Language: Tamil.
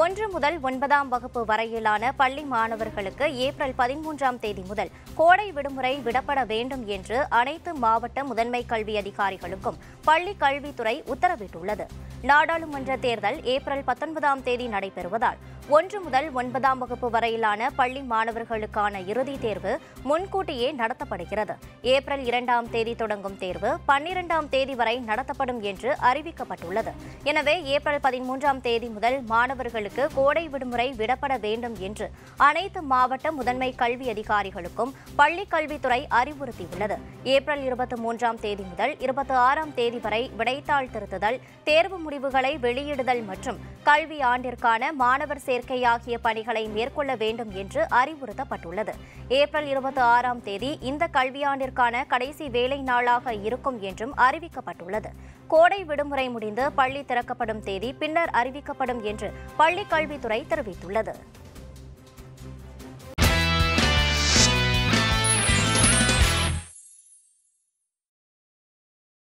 ஒன்று முதல் ஒன்பதாம் வகுப்பு வரையிலான பள்ளி மாணவர்களுக்கு ஏப்ரல் பதிமூன்றாம் தேதி முதல் கோடை விடுமுறை விடப்பட வேண்டும் என்று அனைத்து மாவட்ட முதன்மை கல்வி அதிகாரிகளுக்கும் பள்ளி கல்வித்துறை உத்தரவிட்டுள்ளது நாடாளுமன்ற தேர்தல் ஏப்ரல் பத்தொன்பதாம் தேதி நடைபெறுவதால் ஒன்று முதல் ஒன்பதாம் வகுப்பு வரையிலான பள்ளி மாணவர்களுக்கான இறுதித் தேர்வு முன்கூட்டியே நடத்தப்படுகிறது ஏப்ரல் இரண்டாம் தேதி தொடங்கும் தேர்வு பன்னிரெண்டாம் தேதி வரை நடத்தப்படும் என்று அறிவிக்கப்பட்டுள்ளது எனவே ஏப்ரல் பதிமூன்றாம் தேதி முதல் மாணவர்களுக்கு கோடை விடுமுறை விடப்பட வேண்டும் என்று அனைத்து மாவட்ட முதன்மை கல்வி அதிகாரிகளுக்கும் பள்ளி கல்வித்துறை அறிவுறுத்தியுள்ளது ஏப்ரல் இருபத்தி மூன்றாம் தேதி முதல் இருபத்தி ஆறாம் தேதி வரை விடைத்தாள் திருத்துதல் தேர்வு முடிவுகளை வெளியிடுதல் மற்றும் கல்வி ஆண்டிற்கான மாணவர் சேர்க்கை ஆகிய பணிகளை மேற்கொள்ள வேண்டும் என்று அறிவுறுத்தப்பட்டுள்ளது ஏப்ரல் இருபத்தி ஆறாம் தேதி இந்த கல்வியாண்டிற்கான கடைசி வேலை நாளாக இருக்கும் என்றும் அறிவிக்கப்பட்டுள்ளது கோடை விடுமுறை முடிந்து பள்ளி திறக்கப்படும் தேதி பின்னர் அறிவிக்கப்படும் என்று பள்ளிக் கல்வித்துறை தெரிவித்துள்ளது